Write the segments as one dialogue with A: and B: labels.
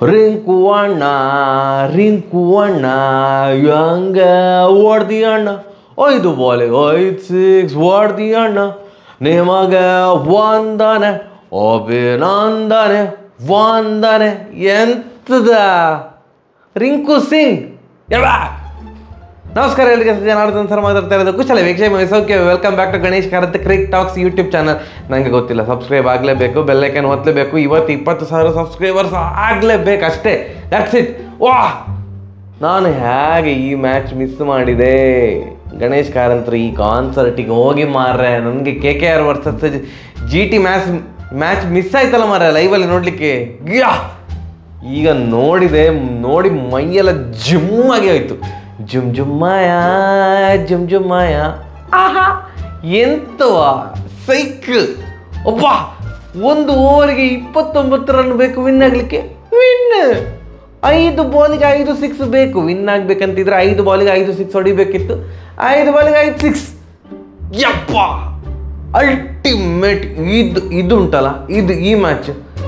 A: ರಿಂಕು ಅಣ್ಣ ರಿಂಕು ಅಣ್ಣ ಹೆಂಗ ಓಡ್ದಿ ಅಣ್ಣ ಐದು ಬಾಲಿಗೆ ಐದು ಸಿಕ್ಸ್ ಓಡ್ದಿ ಅಣ್ಣ ನಿಮಗೆ ವಂದನೆ ಅಭಿನಂದನೆ ವಂದನೆ ಎಂತದ ರಿಂಕು ಸಿಂಗ್ ಎಲ್ವಾ ನಮಸ್ಕಾರ ಎಲ್ಲರಿಗೆ ಜನಾರ್ದನ್ ಸರ್ ಮಾತಾಡ್ತಾ ಇರೋದು ಕುಶಲ ವೀಕ್ಷಕ ಸೌಖ್ಯ welcome back to Ganesh Karath cric talks YouTube channel ನನಗೆ ಗೊತ್ತಿಲ್ಲ ಸಬ್ಸ್ಕ್ರೈಬ್ ಆಗಲೇಬೇಕು ಬೆಲ್ಲೈಕನ್ ಒತ್ತಲೇಬೇಕು ಇವತ್ತು ಇಪ್ಪತ್ತು ಸಾವಿರ ಸಬ್ಸ್ಕ್ರೈಬರ್ಸ್ ಆಗಲೇಬೇಕು ಅಷ್ಟೇ ದಟ್ಸ್ ಇಟ್ ವಾ ನಾನು ಹೇಗೆ ಈ ಮ್ಯಾಚ್ ಮಿಸ್ ಮಾಡಿದೆ ಗಣೇಶ್ ಕಾರಂತರು ಈ ಕಾನ್ಸರ್ಟಿಗೆ ಹೋಗಿ ಮಾರ್ರೆ ನನಗೆ K K R versus G T match match miss ಆಯ್ತಲ್ಲ ಮಾರ್ರೆ ಲೈವಲ್ಲಿ ನೋಡಲಿಕ್ಕೆ ಯಾ ಈಗ ನೋಡಿದೆ ನೋಡಿ ಮೈಯೆಲ್ಲ ಜುಮ್ ಆಗಿ ಹೋಯ್ತು ಜುಮ್ ಜುಮ್ಮಾಯ ಜುಮ್ ಜುಮ್ಮಾಯ ಆಹಾ ಎಂತವ ಸೈಕ್ ಒಬ್ಬ ಒಂದು ಓವರಿಗೆ ಇಪ್ಪತ್ತೊಂಬತ್ತು ರನ್ ಬೇಕು ವಿನ್ ಆಗಲಿಕ್ಕೆ ವಿನ್ ಐದು ಬಾಲಿಗೆ ಐದು ಸಿಕ್ಸ್ ಬೇಕು ವಿನ್ ಆಗ್ಬೇಕಂತಿದ್ರೆ ಐದು ಬಾಲಿಗೆ ಐದು ಸಿಕ್ಸ್ ಹೊಡಿಬೇಕಿತ್ತು ಐದು ಬಾಲಿಗೆ ಐದು ಸಿಕ್ಸ್ ಯಪ್ಪ ಅಲ್ಟಿಮೇಟ್ ಇದು ಇದು ಉಂಟಲ್ಲ ಇದು ಈ ಮ್ಯಾಚ್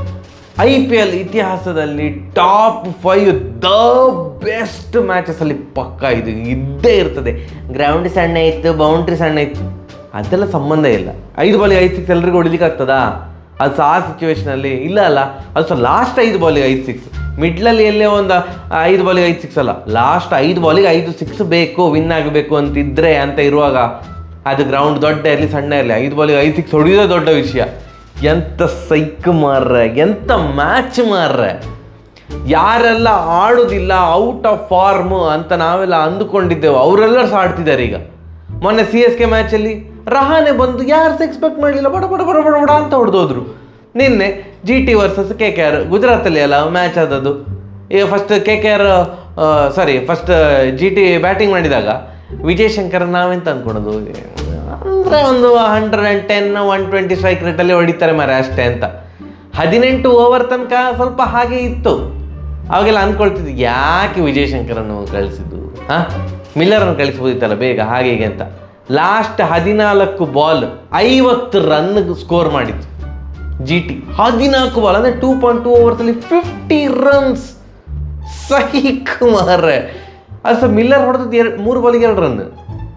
A: ಐ ಪಿ ಎಲ್ ಇತಿಹಾಸದಲ್ಲಿ top five the best matches ಅಲ್ಲಿ ಪಕ್ಕ ಇದು ಇದ್ದೇ ಇರ್ತದೆ ಗ್ರೌಂಡ್ ಸಣ್ಣ ಇತ್ತು ಬೌಂಡ್ರಿ ಸಣ್ಣ ಇತ್ತು ಅದೆಲ್ಲ ಸಂಬಂಧ ಇಲ್ಲ ಐದು ಬಾಲಿಗೆ ಐದು ಸಿಕ್ಸ್ ಎಲ್ರಿಗೂ ಹೊಡಿಲಿಕ್ಕೆ ಆಗ್ತದಾ ಅದು ಸಹ ಆ ಸಿಚುವೇಶನಲ್ಲಿ ಇಲ್ಲ ಅಲ್ಲ ಅದು ಸಹ ಲಾಸ್ಟ್ ಐದು ಬಾಲಿಗೆ ಐದು ಸಿಕ್ಸ್ ಮಿಡ್ಲಲ್ಲಿ ಎಲ್ಲೇ ಒಂದು ಐದು ಬಾಲಿಗೆ ಐದು ಸಿಕ್ಸ್ ಅಲ್ಲ ಲಾಸ್ಟ್ ಐದು ಬಾಲಿಗೆ ಐದು ಸಿಕ್ಸ್ ಬೇಕು ವಿನ್ ಆಗಬೇಕು ಅಂತಿದ್ರೆ ಅಂತ ಇರುವಾಗ ಅದು ಗ್ರೌಂಡ್ ದೊಡ್ಡ ಇರಲಿ ಸಣ್ಣ ಇರಲಿ ಐದು ಬಾಲಿಗೆ ಐದು ಸಿಕ್ಸ್ ಹೊಡೆಯೋದೇ ದೊಡ್ಡ ವಿಷಯ ಎಂತ ಸೈಕ್ ಮಾರ್ರೆ ಎಂತ ಮ್ಯಾಚ್ ಮಾರ್ರೆ ಯಾರೆಲ್ಲ ಆಡುದಿಲ್ಲ ಔಟ್ ಆಫ್ ಫಾರ್ಮ್ ಅಂತ ನಾವೆಲ್ಲ ಅಂದುಕೊಂಡಿದ್ದೆವು ಅವರೆಲ್ಲರೂ ಸಹ ಆಡ್ತಿದ್ದಾರೆ ಈಗ ಮೊನ್ನೆ ಸಿ ಎಸ್ ಕೆ ಮ್ಯಾಚಲ್ಲಿ ರಹಾನೆ ಬಂದು ಯಾರು ಎಕ್ಸ್ಪೆಕ್ಟ್ ಮಾಡಲಿಲ್ಲ ಬಡ ಬಡ ಬಡ ಬಡ ಬಡ ಅಂತ ಹೊಡೆದೋದ್ರು ನಿನ್ನೆ G T versus K K R ಗುಜರಾತಲ್ಲಿ ಅಲ್ಲ ಮ್ಯಾಚ್ ಆದದ್ದು ಈಗ first K K R sorry first G T batting ಮಾಡಿದಾಗ ವಿಜಯ್ ಶಂಕರ್ ನಾವೆಂತ ಅಂದ್ಕೊಳೋದು ಅಂದರೆ ಒಂದು hundred and ten one twenty strike ರೇಟಲ್ಲಿ ಹೊಡಿತಾರೆ ಮಾರೆ ಅಷ್ಟೇ ಅಂತ ಹದಿನೆಂಟು ಓವರ್ ತನಕ ಸ್ವಲ್ಪ ಹಾಗೆ ಇತ್ತು ಅವಾಗೆಲ್ಲ ಅಂದ್ಕೊಳ್ತಿದ್ವಿ ಯಾಕೆ ವಿಜಯ್ ಶಂಕರನ್ನು ಕಳಿಸಿದ್ದು ಹಾಂ ಮಿಲ್ಲರನ್ನು ಕಳಿಸ್ಬೋದಿತ್ತಲ್ಲ ಬೇಗ ಹಾಗೆ ಹೀಗೆ ಅಂತ ಲಾಸ್ಟ್ ಹದಿನಾಲ್ಕು ಬಾಲ್ ಐವತ್ತು ರನ್ ಸ್ಕೋರ್ ಮಾಡಿತ್ತು ಜಿ ಟಿ ಹದಿನಾಲ್ಕು ಬಾಲ್ ಅಂದರೆ ಟೂ ಪಾಯಿಂಟ್ ಟೂ ಓವರ್ಸಲ್ಲಿ ಫಿಫ್ಟಿ ರನ್ಸ್ ಸಹಿಕ್ ಮಾರ್ರೆ ಅದು ಸಹ ಮಿಲ್ಲರ್ ಹೊಡೆದದ್ದು ಎರಡು ಮೂರು ಬಾಲಿಗೆ ಎರಡು ರನ್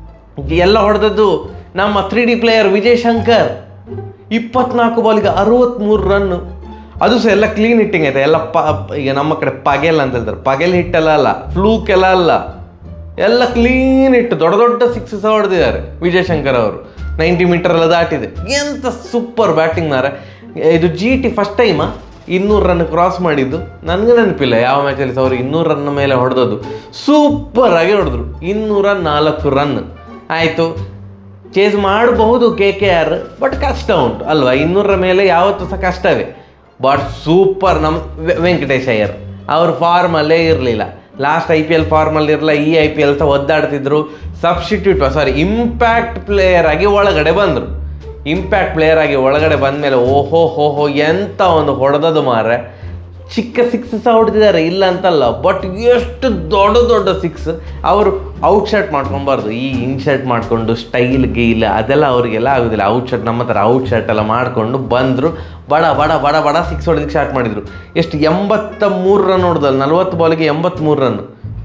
A: ಎಲ್ಲ ಹೊಡೆದದ್ದು ನಮ್ಮ three D player Vijay Shankar ಇಪ್ಪತ್ನಾಲ್ಕು ಬಾಲಿಗೆ ಅರವತ್ತ್ಮೂರು ರನ್ನು ಅದು ಸಹ ಎಲ್ಲ ಕ್ಲೀನ್ ಹಿಟ್ಟಿಂಗ್ ಐತೆ ಎಲ್ಲ ಪ ಈಗ ನಮ್ಮ ಕಡೆ ಪಗೆಲ್ ಅಂತ ಹೇಳ್ತಾರೆ ಪಗೆಲ್ ಹಿಟ್ಟೆಲ್ಲ ಅಲ್ಲ ಫ್ಲೂಕ್ ಎಲ್ಲ ಅಲ್ಲ ಎಲ್ಲ ಕ್ಲೀನ್ ಇಟ್ಟು ದೊಡ್ಡ ದೊಡ್ಡ ಸಿಕ್ಸ್ ಸಹ ಹೊಡೆದಿದ್ದಾರೆ ವಿಜಯ್ ಶಂಕರ್ ಅವರು ನೈಂಟಿ ಮೀಟರ್ ಎಲ್ಲ ದಾಟಿದೆ ಎಂತ ಸೂಪರ್ ಬ್ಯಾಟಿಂಗ್ ಮಾರ ಇದು ಜಿ ಟಿ ಫಸ್ಟ್ ಟೈಮಾ ಇನ್ನೂರು ರನ್ ಕ್ರಾಸ್ ಮಾಡಿದ್ದು ನನಗೆ ನೆನಪಿಲ್ಲ ಯಾವ ಮ್ಯಾಚಲ್ಲಿ ಸಹ ಅವರು ಇನ್ನೂರು ರನ್ ಮೇಲೆ ಹೊಡೆದದ್ದು ಸೂಪರ್ ಆಗಿ ಹೊಡೆದ್ರು ಇನ್ನೂರ ನಾಲ್ಕು ರನ್ ಆಯಿತು ಚೇಸ್ ಮಾಡಬಹುದು ಕೆ ಕೆ ಆರ್ ಬಟ್ ಕಷ್ಟ ಉಂಟು ಅಲ್ವಾ ಇನ್ನೂರರ ಮೇಲೆ ಯಾವತ್ತೂ ಸಹ ಕಷ್ಟವೇ ಬಟ್ ಸೂಪರ್ ನಮ್ಮ ವೆ- ವೆಂಕಟೇಶ್ ಅಯ್ಯರ್ ಅವ್ರ ಫಾರ್ಮಲ್ಲೇ ಇರಲಿಲ್ಲ ಲಾಸ್ಟ್ ಐ ಪಿ ಎಲ್ ಫಾರ್ಮಲ್ಲಿ ಇರಲ್ಲ ಈ ಐ ಪಿ ಎಲ್ ಸಹ ಒದ್ದಾಡ್ತಿದ್ರು ಸಬ್ಸ್ಟಿಟ್ಯೂಟ್ ಸಾರಿ ಇಂಪ್ಯಾಕ್ಟ್ ಪ್ಲೇಯರ್ ಆಗಿ ಒಳಗಡೆ ಬಂದರು ಇಂಪ್ಯಾಕ್ಟ್ ಪ್ಲೇಯರ್ ಆಗಿ ಒಳಗಡೆ ಬಂದಮೇಲೆ ಓಹೋ ಹೋ ಹೋ ಎಂತ ಒಂದು ಹೊಡೆದದು ಮಾರ್ರೆ ಚಿಕ್ಕ ಸಿಕ್ಸ್ ಸಹ ಹೊಡೆದಿದ್ದಾರೆ ಇಲ್ಲ ಅಂತಲ್ಲ ಬಟ್ ಎಷ್ಟು ದೊಡ್ಡ ದೊಡ್ಡ ಸಿಕ್ಸ್ ಅವರು ಔಟ್ ಶರ್ಟ್ ಮಾಡ್ಕೊಬಾರ್ದು ಈ ಇನ್ ಶರ್ಟ್ ಮಾಡಿಕೊಂಡು ಸ್ಟೈಲ್ ಗೀಲ್ ಅದೆಲ್ಲ ಅವರಿಗೆಲ್ಲ ಆಗೋದಿಲ್ಲ ಔಟ್ ಶರ್ಟ್ ನಮ್ಮ ಥರ ಔಟ್ ಶರ್ಟ್ ಎಲ್ಲ ಮಾಡಿಕೊಂಡು ಬಂದರು ಬಡ ಬಡ ಬಡ ಬಡ ಸಿಕ್ಸ್ ಹೊಡೆದಕ್ಕೆ ಸ್ಟಾರ್ಟ್ ಮಾಡಿದರು ಎಷ್ಟು ಎಂಬತ್ತ ಮೂರು ರನ್ ಹೊಡೆದಲ್ಲ ನಲ್ವತ್ತು ಬಾಲಿಗೆ ಎಂಬತ್ತ್ಮೂರು ರನ್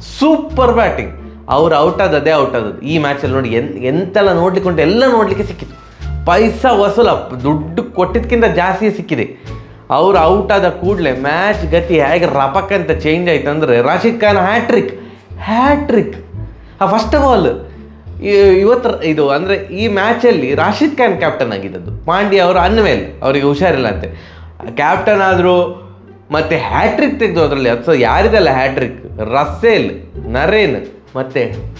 A: ಸೂಪರ್ ಬ್ಯಾಟಿಂಗ್ ಅವ್ರು ಔಟ್ ಆದದ್ದೇ ಔಟ್ ಆದದ್ದು ಈ ಮ್ಯಾಚಲ್ಲಿ ನೋಡಿ ಎನ್ ಎಂತೆಲ್ಲ ನೋಡ್ಲಿಕ್ಕೆ ಉಂಟು ಎಲ್ಲ ನೋಡಲಿಕ್ಕೆ ಸಿಕ್ಕಿತು ಪೈಸಾ ವಸೂಲ ದುಡ್ಡು ಕೊಟ್ಟಿದ್ದಕ್ಕಿಂತ ಜಾಸ್ತಿ ಸಿಕ್ಕಿದೆ ಅವ್ರು ಔಟ್ ಆದ ಕೂಡಲೇ ಮ್ಯಾಚ್ ಗತಿ ಹೇಗೆ ರಪಕ್ ಅಂತ ಚೇಂಜ್ ಆಯ್ತು ಅಂದರೆ ರಾಶಿದ್ ಖಾನ್ ಹ್ಯಾಟ್ರಿಕ್ ಹ್ಯಾಟ್ರಿಕ್ ಆ ಫಸ್ಟ್ ಆಫ್ ಆಲ್ ಇವತ್ತು ಇದು ಅಂದರೆ ಈ ಮ್ಯಾಚಲ್ಲಿ ರಾಶಿದ್ ಖಾನ್ ಕ್ಯಾಪ್ಟನ್ ಆಗಿದ್ದದ್ದು ಪಾಂಡ್ಯ ಅವರು ಅನ್ಮೇಲ್ ಅವರಿಗೆ ಹುಷಾರಿಲ್ಲ ಅಂತೆ ಕ್ಯಾಪ್ಟನ್ ಆದರು ಮತ್ತು ಹ್ಯಾಟ್ರಿಕ್ ತೆಗೆದು ಅದರಲ್ಲಿ ಅದು ಯಾರಿದಲ್ಲ ಹ್ಯಾಟ್ರಿಕ್ ರಸೇಲ್ ನರೇನ್ ಮತ್ತು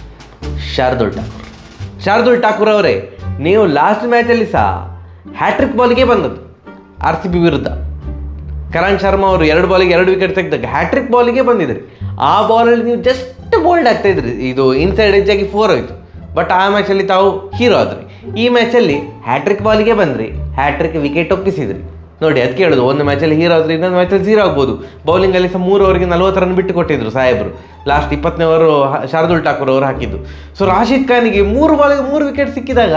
A: ಶಾರ್ದುಲ್ ಠಾಕೂರ್ ಶಾರ್ದುಲ್ ಠಾಕೂರ್ ಅವರೇ ನೀವು ಲಾಸ್ಟ್ ಮ್ಯಾಚಲ್ಲಿ ಸಹ ಹ್ಯಾಟ್ರಿಕ್ ಬಾಲ್ಗೆ ಬಂದದ್ದು ಆರ್ ಸಿ ಬಿ ವಿರುದ್ಧ ಕರಣ್ ಶರ್ಮಾ ಅವರು ಎರಡು ಬಾಲಿಗೆ ಎರಡು ವಿಕೆಟ್ ತೆಗೆದಾಗ ಹ್ಯಾಟ್ರಿಕ್ ಬಾಲಿಗೆ ಬಂದಿದ್ರಿ ಆ ಬಾಲಲ್ಲಿ ನೀವು ಜಸ್ಟ್ ಬೋಲ್ಡ್ ಆಗ್ತಾ ಇದ್ರಿ ಇದು ಇನ್ಸೈಡ್ ಎಜ್ ಆಗಿ ಫೋರ್ ಹೋಯ್ತು ಬಟ್ ಆ ಮ್ಯಾಚಲ್ಲಿ ತಾವು ಹೀರೋ ಆದ್ರಿ ಈ ಮ್ಯಾಚಲ್ಲಿ ಹ್ಯಾಟ್ರಿಕ್ ಬಾಲಿಗೆ ಬಂದ್ರಿ ಹ್ಯಾಟ್ರಿಕ್ ವಿಕೆಟ್ ಒಪ್ಪಿಸಿದ್ರಿ ನೋಡಿ ಅದಕ್ಕೆ ಹೇಳೋದು ಒಂದು ಮ್ಯಾಚಲ್ಲಿ ಹೀರೋ ಆದ್ರೆ ಇನ್ನೊಂದು ಮ್ಯಾಚಲ್ಲಿ ಝೀರೋ ಆಗ್ಬೋದು ಬೌಲಿಂಗಲ್ಲಿ ಸಹ ಮೂರು ಓವರ್ಗೆ ನಲ್ವತ್ತು ರನ್ ಬಿಟ್ಟು ಕೊಟ್ಟಿದ್ರು ಸಾಹೇಬರು ಲಾಸ್ಟ್ ಇಪ್ಪತ್ತನೇ ಓವರು ಶಾರ್ದುಲ್ ಠಾಕೂರ್ ಅವರು ಹಾಕಿದ್ದು ಸೊ ರಾಶಿದ್ ಖಾನಿಗೆ ಮೂರು ಬಾಲಿಗೆ ಮೂರು ವಿಕೆಟ್ ಸಿಕ್ಕಿದಾಗ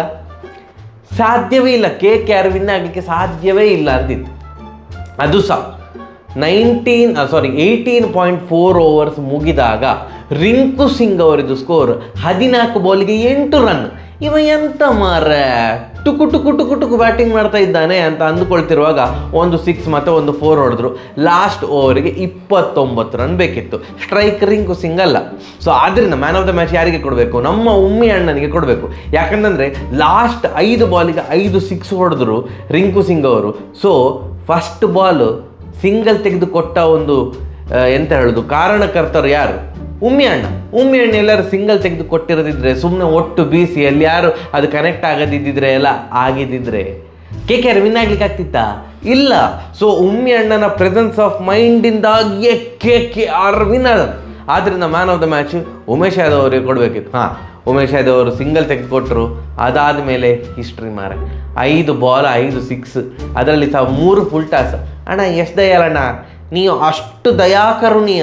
A: ಸಾಧ್ಯವೇ ಇಲ್ಲ ಕೆ ಕೆ ಆರ್ ವಿನ್ ಆಗಲಿಕ್ಕೆ ಸಾಧ್ಯವೇ ಇಲ್ಲ ಅಂತಿತ್ತು ಅದು ಸಹ nineteen sorry eighteen point four overs ಮುಗಿದಾಗ ರಿಂಕು ಸಿಂಗ್ ಅವರಿದ್ದು ಸ್ಕೋರ್ ಹದಿನಾಲ್ಕು ಬಾಲಿಗೆ ಎಂಟು ರನ್ ಇವ ಎಂತ ಮಾರ ಟುಕು ಟುಕು ಟುಕು ಟುಕು ಬ್ಯಾಟಿಂಗ್ ಮಾಡ್ತಾ ಇದ್ದಾನೆ ಅಂತ ಅಂದುಕೊಳ್ತಿರುವಾಗ ಒಂದು ಸಿಕ್ಸ್ ಮತ್ತು ಒಂದು ಫೋರ್ ಹೊಡೆದ್ರು ಲಾಸ್ಟ್ ಓವರಿಗೆ ಇಪ್ಪತ್ತೊಂಬತ್ತು ರನ್ ಬೇಕಿತ್ತು ಸ್ಟ್ರೈಕ್ ರಿಂಕು ಸಿಂಗ್ ಅಲ್ಲ ಸೊ ಆದ್ದರಿಂದ ಮ್ಯಾನ್ ಆಫ್ ದ ಮ್ಯಾಚ್ ಯಾರಿಗೆ ಕೊಡಬೇಕು ನಮ್ಮ ಉಮ್ಮಿ ಅಣ್ಣನಿಗೆ ಕೊಡಬೇಕು ಯಾಕಂತಂದರೆ ಲಾಸ್ಟ್ ಐದು ಬಾಲಿಗೆ ಐದು ಸಿಕ್ಸ್ ಹೊಡೆದ್ರು ರಿಂಕು ಸಿಂಗ್ ಅವರು ಸೊ ಫಸ್ಟ್ ಬಾಲ್ ಸಿಂಗಲ್ ತೆಗೆದು ಕೊಟ್ಟ ಒಂದು ಆ, ಎಂತ ಹೇಳೋದು ಕಾರಣಕರ್ತರು ಯಾರು ಉಮ್ಮಿ ಅಣ್ಣ ಉಮ್ಮಿ ಅಣ್ಣ ಎಲ್ಲರೂ ಸಿಂಗಲ್ ತೆಗೆದು ಕೊಟ್ಟಿರದಿದ್ರೆ ಸುಮ್ಮನೆ ಒಟ್ಟು ಬೀಸಿ ಅಲ್ಲಿ ಯಾರು ಅದು ಕನೆಕ್ಟ್ ಆಗದಿದ್ದಿದ್ರೆ ಎಲ್ಲ ಆಗಿದ್ದಿದ್ರೆ ಕೆ ಕೆ ಆರ್ ವಿನ್ ಆಗ್ಲಿಕ್ಕೆ ಆಗ್ತಿತ್ತಾ ಇಲ್ಲ ಸೊ ಉಮ್ಮಿ ಅಣ್ಣನ ಪ್ರೆಸೆನ್ಸ್ ಆಫ್ ಮೈಂಡಿಂದಾಗಿಯೇ ಕೆ ಕೆ ಆರ್ ವಿನ್ನರ್ ಆದ್ದರಿಂದ man of the match Umesh Yadav ಅವರಿಗೆ ಕೊಡಬೇಕಿತ್ತು ಹಾಂ ಉಮೇಶ್ ಯಾದವ್ ಅವರು ಸಿಂಗಲ್ ತೆಗೆದುಕೊಟ್ರು ಅದಾದ ಮೇಲೆ ಹಿಸ್ಟ್ರಿ ಮಾರೆ ಐದು ಬಾಲ್ ಐದು ಸಿಕ್ಸ್ ಅದರಲ್ಲಿ ಸಹ ಮೂರು ಫುಲ್ ಟಾಸ್ ಅಣ್ಣ ಎಷ್ಟು ದಯಾಳಣ್ಣ ನೀವು ಅಷ್ಟು ದಯಾಕರುಣಿಯ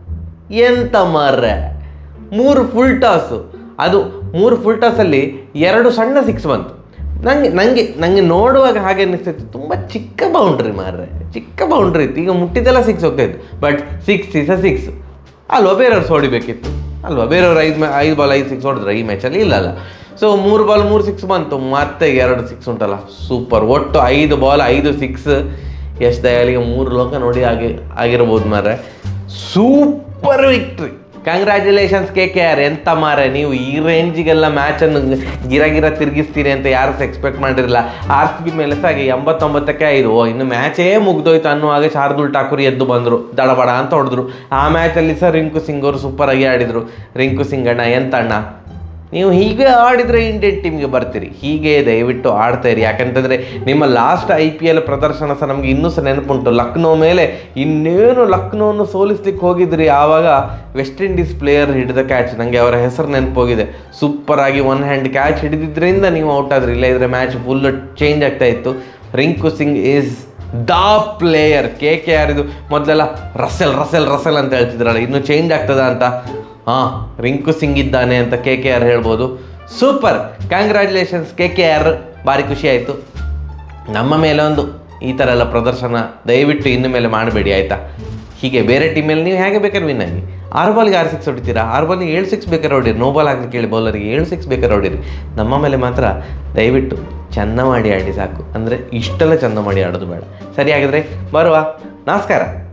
A: ಎಂತ ಮಾರ್ರೆ ಮೂರು ಫುಲ್ ಟಾಸು ಅದು ಮೂರು ಫುಲ್ ಟಾಸಲ್ಲಿ ಎರಡು ಸಣ್ಣ ಸಿಕ್ಸ್ ಬಂತು ನನಗೆ ನನಗೆ ನನಗೆ ನೋಡುವಾಗ ಹಾಗೆ ಅನ್ನಿಸ್ತಿತ್ತು ತುಂಬ ಚಿಕ್ಕ ಬೌಂಡ್ರಿ ಮಾರ್ರೆ ಚಿಕ್ಕ ಬೌಂಡ್ರಿ ಇತ್ತು ಈಗ ಮುಟ್ಟಿದ್ದೆಲ್ಲ ಸಿಕ್ಸ್ ಹೋಗ್ತಾಯಿತ್ತು but six is a six ಅಲ್ವಾ ಬೇರೆಯವ್ರು ಹೊಡಿಬೇಕಿತ್ತು ಅಲ್ವಾ ಬೇರೆಯವ್ರು ಐದು ಮ್ಯಾ ಐದು ಬಾಲ್ ಐದು ಸಿಕ್ಸ್ ಹೊಡೆದ್ರೆ ಈ ಮ್ಯಾಚಲ್ಲಿ ಇಲ್ಲ ಅಲ್ಲ ಸೊ ಮೂರು ಬಾಲ್ ಮೂರು ಸಿಕ್ಸ್ ಬಂತು ಮತ್ತೆ ಎರಡು ಸಿಕ್ಸ್ ಉಂಟಲ್ಲ ಸೂಪರ್ ಒಟ್ಟು ಐದು ಬಾಲ್ ಐದು ಸಿಕ್ಸ್ ಎಷ್ಟು ದಯಾಲಿಗೆ ಮೂರು ಲೋಕ ನೋಡಿ ಆಗಿ ಆಗಿರ್ಬೋದು ಮಾರ್ರೆ super victory congratulations K K R ಎಂತ ಮಾರೆ ನೀವು ಈ ರೇಂಜಿಗೆಲ್ಲ ಮ್ಯಾಚನ್ನು ಗಿರ ಗಿರ ತಿರುಗಿಸ್ತೀರಿ ಅಂತ ಯಾರು ಸಹ ಎಕ್ಸ್ಪೆಕ್ಟ್ ಮಾಡಿರಲಿಲ್ಲ ಆರ್ ಸಿ ಬಿ ಮೇಲೆ ಸಹ ಹಾಗೆ ಎಂಬತ್ತೊಂಬತ್ತಕ್ಕೆ ಐದು ಓ ಇನ್ನು ಮ್ಯಾಚೇ ಮುಗ್ದೋಯ್ತು ಅನ್ನುವಾಗ ಶಾರ್ದುಲ್ ಠಾಕೂರ್ ಎದ್ದು ಬಂದರು ದಡಬಡ ಅಂತ ಹೊಡೆದ್ರು ಆ ಮ್ಯಾಚಲ್ಲಿ ಸಹ ರಿಂಕು ಸಿಂಗ್ ಅವರು ಸೂಪರ್ ಆಗಿ ಆಡಿದರು ರಿಂಕು ಸಿಂಗ್ ಅಣ್ಣ ಎಂತ ಅಣ್ಣ ನೀವು ಹೀಗೆ ಆಡಿದರೆ ಇಂಡಿಯನ್ ಟೀಮ್ಗೆ ಬರ್ತೀರಿ ಹೀಗೆ ದಯವಿಟ್ಟು ಆಡ್ತಾ ಇರಿ ಯಾಕಂತಂದರೆ ನಿಮ್ಮ ಲಾಸ್ಟ್ ಐ ಪಿ ಎಲ್ ಪ್ರದರ್ಶನ ಸಹ ನಮಗೆ ಇನ್ನೂ ಸಹ ನೆನಪುಂಟು ಲಕ್ನೋ ಮೇಲೆ ಇನ್ನೇನು ಲಕ್ನೋವನ್ನು ಸೋಲಿಸ್ಲಿಕ್ಕೆ ಹೋಗಿದ್ರಿ ಆವಾಗ ವೆಸ್ಟ್ ಇಂಡೀಸ್ ಪ್ಲೇಯರ್ ಹಿಡಿದ ಕ್ಯಾಚ್ ನನಗೆ ಅವರ ಹೆಸರು ನೆನಪೋಗಿದೆ ಸೂಪರ್ ಆಗಿ ಒನ್ ಹ್ಯಾಂಡ್ ಕ್ಯಾಚ್ ಹಿಡಿದಿದ್ರಿಂದ ನೀವು ಔಟ್ ಆದ್ರಿ ಇಲ್ಲ ಇದ್ರೆ ಮ್ಯಾಚ್ ಫುಲ್ ಚೇಂಜ್ ಆಗ್ತಾ ಇತ್ತು Rinku Singh is the player K K R ಇದು ಮೊದಲೆಲ್ಲ ರಸೆಲ್ ರಸೆಲ್ ರಸೆಲ್ ಅಂತ ಹೇಳ್ತಿದ್ರಲ್ಲ ಇನ್ನು ಚೇಂಜ್ ಆಗ್ತದ ಅಂತ ಹಾಂ ರಿಂಕು ಸಿಂಗ್ ಇದ್ದಾನೆ ಅಂತ ಕೆ ಕೆ ಆರ್ ಹೇಳ್ಬೋದು super congratulations K K R ಭಾರಿ ಖುಷಿ ಆಯಿತು ನಮ್ಮ ಮೇಲೆ ಒಂದು ಈ ಥರ ಎಲ್ಲ ಪ್ರದರ್ಶನ ದಯವಿಟ್ಟು ಇನ್ನು ಮೇಲೆ ಮಾಡಬೇಡಿ ಆಯಿತಾ ಹೀಗೆ ಬೇರೆ ಟೀಮಲ್ಲಿ ನೀವು ಹೇಗೆ ಬೇಕಾದ್ರೆ ವಿನ್ ಆಗಿ ಆರು ಬಾಲ್ಗೆ ಆರು ಸಿಕ್ಸ್ ಹೊಡಿತೀರಾ ಆರು ಬಾಲ್ಗೆ ಏಳು ಸಿಕ್ಸ್ ಬೇಕಾದ್ರೆ ಹೊಡೀರಿ ನೋ ಬಾಲ್ ಹಾಕಲಿಕ್ಕೆ ಹೇಳಿ ಬೌಲರಿಗೆ ಏಳು ಸಿಕ್ಸ್ ಬೇಕಾದ್ರೆ ಹೊಡೀರಿ ನಮ್ಮ ಮೇಲೆ ಮಾತ್ರ ದಯವಿಟ್ಟು ಚೆಂದ ಮಾಡಿ ಆಡಿ ಸಾಕು ಅಂದರೆ ಇಷ್ಟೆಲ್ಲ ಚೆಂದ ಮಾಡಿ ಆಡೋದು ಬೇಡ ಸರಿ ಹಾಗಿದ್ರೆ ಬರುವ ನಮಸ್ಕಾರ